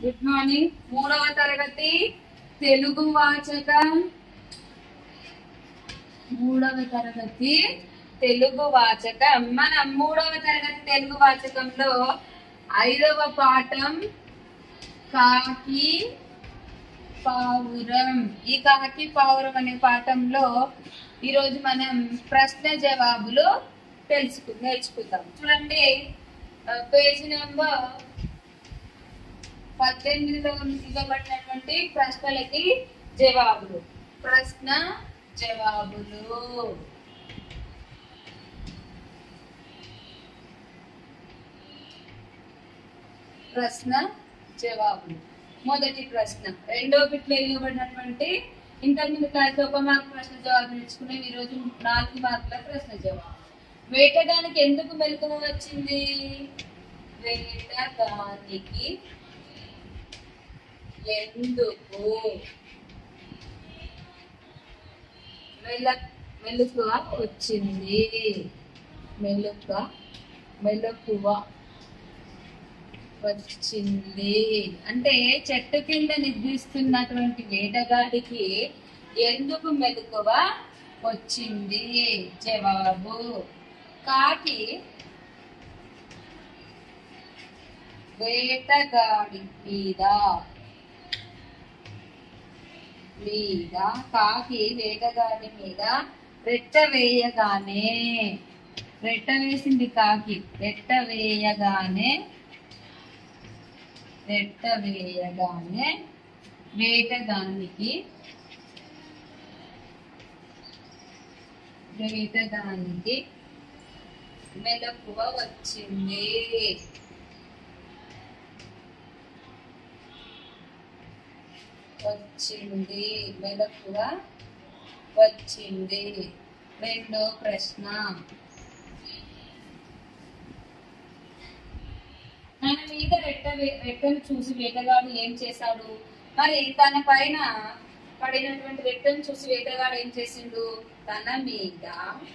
good morning మూడవ తరగతి తెలుగు వాచకం మూడవ తరగతి తెలుగు వాచకం మనం మూడవ తరగతి తెలుగు వాచకంలో ఐదవ పాఠం కాకి పావురం ఈ కాకి పావురం అనే పాఠంలో ఈరోజు మనం ప్రశ్న జవాబులు తెలుసుకు నేర్చుకుందాం చూడండి ఆ, పేజీ నెంబర్ పద్దెనిమిదిలో ఇవ్వబడినటువంటి ప్రశ్నలకి జవాబులు ప్రశ్న జవాబులు ప్రశ్న జవాబులు మొదటి ప్రశ్న రెండో బిట్లో ఇవ్వబడినటువంటి ఇంతకుముందు క్లాస్ ఒక మార్క్ ప్రశ్న జవాబు నేర్చుకునే ఈ రోజు నాలుగు మార్కుల ప్రశ్న జవాబు వేటగానికి ఎందుకు మెలకువ వచ్చింది వేటగానికి ఎందుకు మెల మెలకువ వచ్చింది మెలుక మెలకువ వచ్చింది అంటే చెట్టు కింద నిద్రిస్తున్నటువంటి వేటగాడికి ఎందుకు మెలకువ వచ్చింది జవాబు కాకి వేటగాడి మీద మీద కాకి వేటగాడి మీద రెట్ట వేయగానే రెట్ట వేసింది కాకి రెట్ట వేయగానే రెట్ట వేయగానే వేటగానికి వేటగానికి మెలకువ వచ్చింది వచ్చింది మెలకువ వచ్చింది రెండో ప్రశ్న తన మీద రెట్ట వే- రెట్టను చూసి వేటగాడు ఏం చేశాడు మరి తన పైన పడినటువంటి రెట్టను చూసి వేటగాడు ఏం చేసిండు తన మీద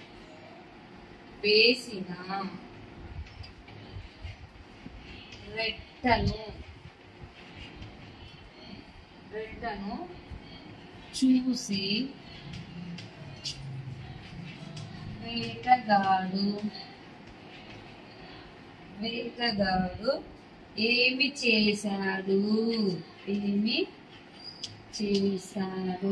వేసిన రెట్టను రెట్టను చూసి వేటగాడు వేటగాడు ఏమి చేశాడు ఏమి చేశాడు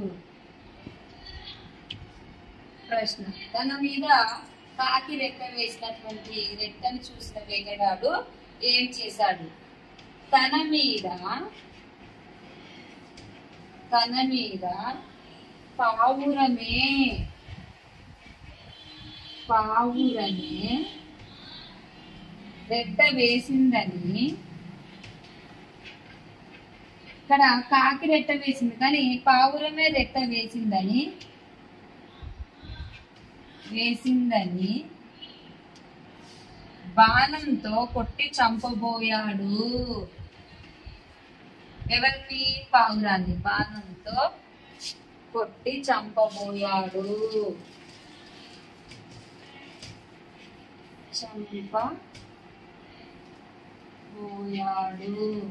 ప్రశ్న తన మీద కాకి రెట్ట వేసినటువంటి రెట్టను చూసిన వేటగాడు ఏం చేశాడు తన మీద తన మీద పావురమే పావురమే రెట్ట వేసిందని ఇక్కడ కాకి రెట్ట వేసింది కానీ పావురమే రెట్ట వేసిందని వేసిందని బాణంతో కొట్టి చంపబోయాడు ఎవరిని పావురాన్ని బాణంతో కొట్టి చంపబోయాడు చంప పోయాడు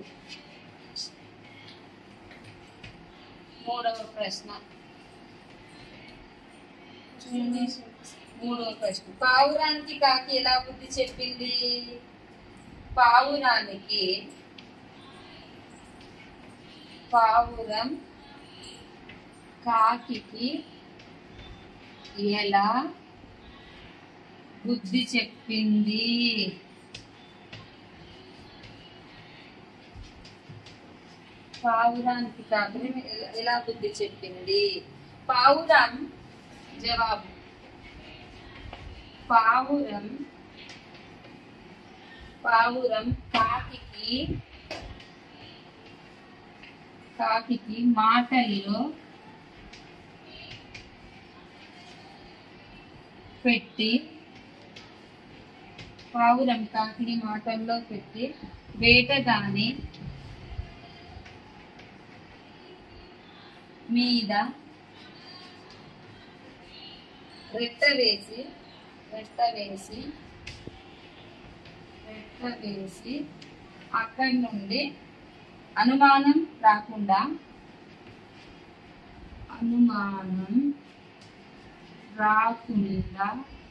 మూడవ ప్రశ్న చూడండి మూడవ ప్రశ్న పావురానికి కాకి ఎలా బుద్ధి చెప్పింది పావురానికి పావురం కాకికి ఎలా బుద్ధి చెప్పింది పావురానికి కాకుని ఎలా బుద్ధి చెప్పింది పావురం జవాబు పావురం పావురం కాకికి కాకికి మాటల్లో పెట్టి పావురం కాకిని మాటల్లో పెట్టి వేటగాని మీద రెట్ట వేసి రెట్ట వేసి రెట్ట వేసి అక్కడి నుండి అనుమానం రాకుండా అనుమానం రాకుండా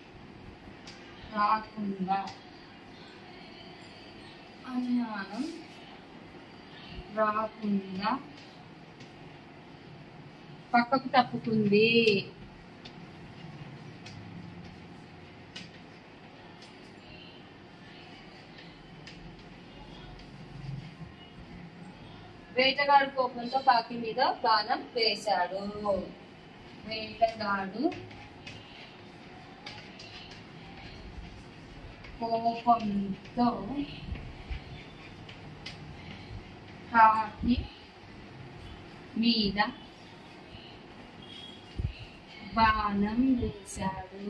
రాకుండా అనుమానం రాకుండా పక్కకు తప్పుకుంది వేటగాడు కోపంతో కాకి మీద బాణం వేశాడు వేటగాడు కోపంతో కాకి మీద బాణం వేశాడు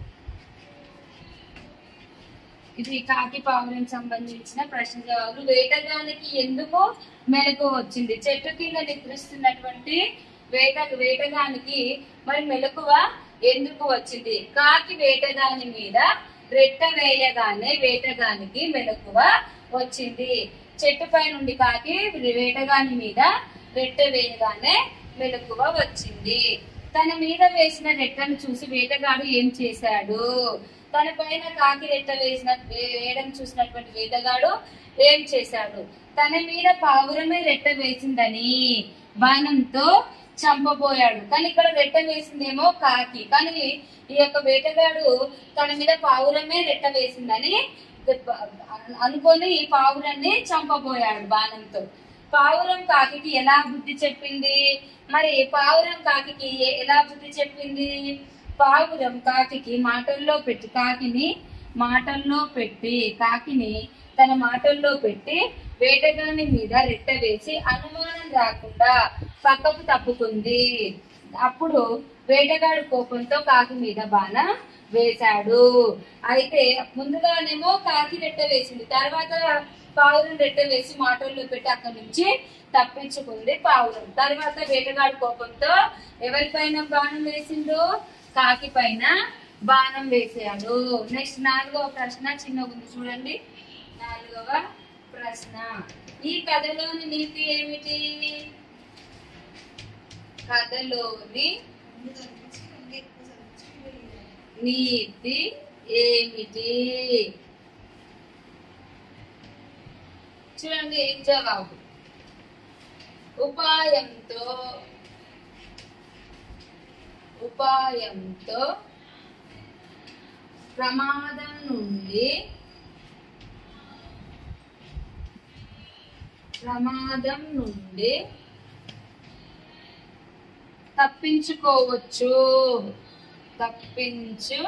ఇది కాకి పావురం సంబంధించిన ప్రశ్న జవాబులు వేటగానికి ఎందుకు మెలకు వచ్చింది చెట్టు కింద నిద్రిస్తున్నటువంటి వేట వేటగానికి మరి మెలకువ ఎందుకు వచ్చింది కాకి వేటగాని మీద రెట్ట వేయగానే వేటగానికి మెలకువ వచ్చింది చెట్టుపై నుండి కాకి వేటగాని మీద రెట్ట వేయగానే మెలకువ వచ్చింది తన మీద వేసిన రెట్టను చూసి వేటగాడు ఏం చేశాడు తన పైన కాకి రెట్ట వేసిన వేయడం చూసినటువంటి వేటగాడు ఏం చేశాడు తన మీద పావురమే రెట్ట వేసిందని బాణంతో చంపబోయాడు కానీ ఇక్కడ రెట్ట వేసిందేమో కాకి కానీ ఈ యొక్క వేటగాడు తన మీద పావురమే రెట్ట వేసిందని అనుకొని ఈ పావురాన్ని చంపబోయాడు బాణంతో పావురం కాకి ఎలా బుద్ధి చెప్పింది మరి పావురం కాకి ఎలా బుద్ధి చెప్పింది పావురం కాకి మాటల్లో పెట్టి కాకిని మాటల్లో పెట్టి కాకిని తన మాటల్లో పెట్టి వేటగాని మీద రెట్ట వేసి అనుమానం రాకుండా పక్కకు తప్పుకుంది అప్పుడు వేటగాడు కోపంతో కాకి మీద బాణ వేశాడు అయితే ముందుగానేమో కాకి రెట్ట వేసింది తర్వాత పావురం రెట్ట వేసి మాటల్లో పెట్టి అక్కడి నుంచి తప్పించుకుంది పావురం తర్వాత వేటగాడు కోపంతో ఎవరిపైన బాణం వేసిందో కాకి పైన బాణం వేసాడు నెక్స్ట్ నాలుగవ ప్రశ్న చిన్నగా ఉంది చూడండి నాలుగవ ప్రశ్న ఈ కథలోని నీతి ఏమిటి కథలోని నీతి ఏమిటి చూడండి జవాబు ఉపాయంతో ఉపాయంతో ప్రమాదం నుండి ప్రమాదం నుండి తప్పించుకోవచ్చు తప్పించు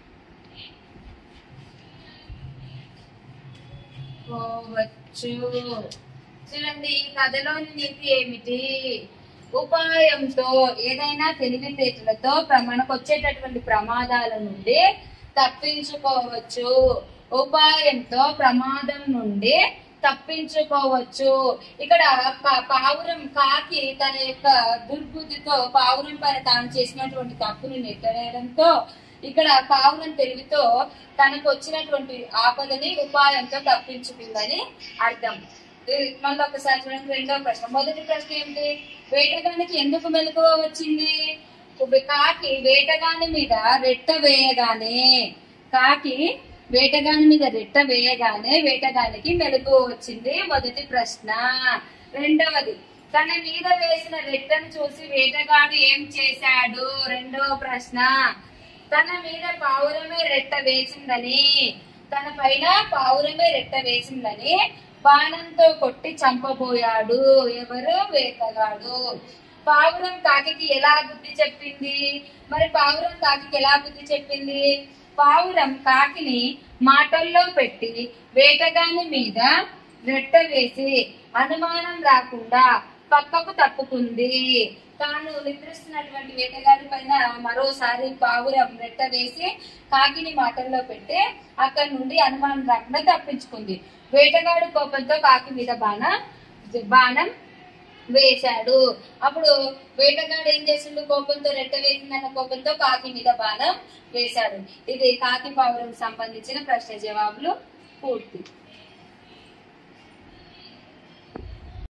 పోవచ్చు చూడండి ఈ కథలోని నీతి ఏమిటి ఉపాయంతో ఏదైనా తెలివితేటలతో ప్ర- మనకు వచ్చేటటువంటి ప్రమాదాల నుండి తప్పించుకోవచ్చు ఉపాయంతో ప్రమాదం నుండి తప్పించుకోవచ్చు ఇక్కడ పా- పావురం కాకి తన యొక్క దుర్బుద్ధితో పావురం పైన తాను చేసినటువంటి తప్పుని నెట్టవేయడంతో ఇక్కడ పావురం తెలివితో తనకు వచ్చినటువంటి ఆపదని ఉపాయంతో తప్పించుకుందని అర్థం ఇది మళ్ళీ ఒకసారి చూడండి రెండో ప్రశ్న మొదటి ప్రశ్న ఏంటి వేటగానికి ఎందుకు మెలకువ వచ్చింది ఒక కాకి వేటగాని మీద రెట్ట వేయగానే కాకి వేటగాని మీద రెట్ట వేయగానే వేటగానికి మెలకువ వచ్చింది మొదటి ప్రశ్న రెండవది తన మీద వేసిన రెట్టను చూసి వేటగాడు ఏం చేశాడు రెండవ ప్రశ్న తన మీద పావురమే రెట్ట వేసిందని తన పైన పావురమే రెట్ట వేసిందని బాణంతో కొట్టి చంపబోయాడు ఎవరు వేటగాడు పావురం కాకి ఎలా బుద్ధి చెప్పింది మరి పావురం కాకి ఎలా బుద్ధి చెప్పింది పావురం కాకిని మాటల్లో పెట్టి వేటగాని మీద రెట్ట వేసి అనుమానం రాకుండా పక్కకు తప్పుకుంది తాను నిద్రిస్తున్నటువంటి వేటగాడి పైన మరోసారి పావురం రెట్ట వేసి కాకిని మాటల్లో పెట్టి అక్కడి నుండి అనుమానం రాకుండా తప్పించుకుంది వేటగాడు కోపంతో కాకి మీద బాణ బాణం వేశాడు అప్పుడు వేటగాడు ఏం చేసిండు కోపంతో రెట్ట వేసిందన్న కోపంతో కాకి మీద బాణం వేశాడు ఇది కాకి పావురం సంబంధించిన ప్రశ్న జవాబులు పూర్తి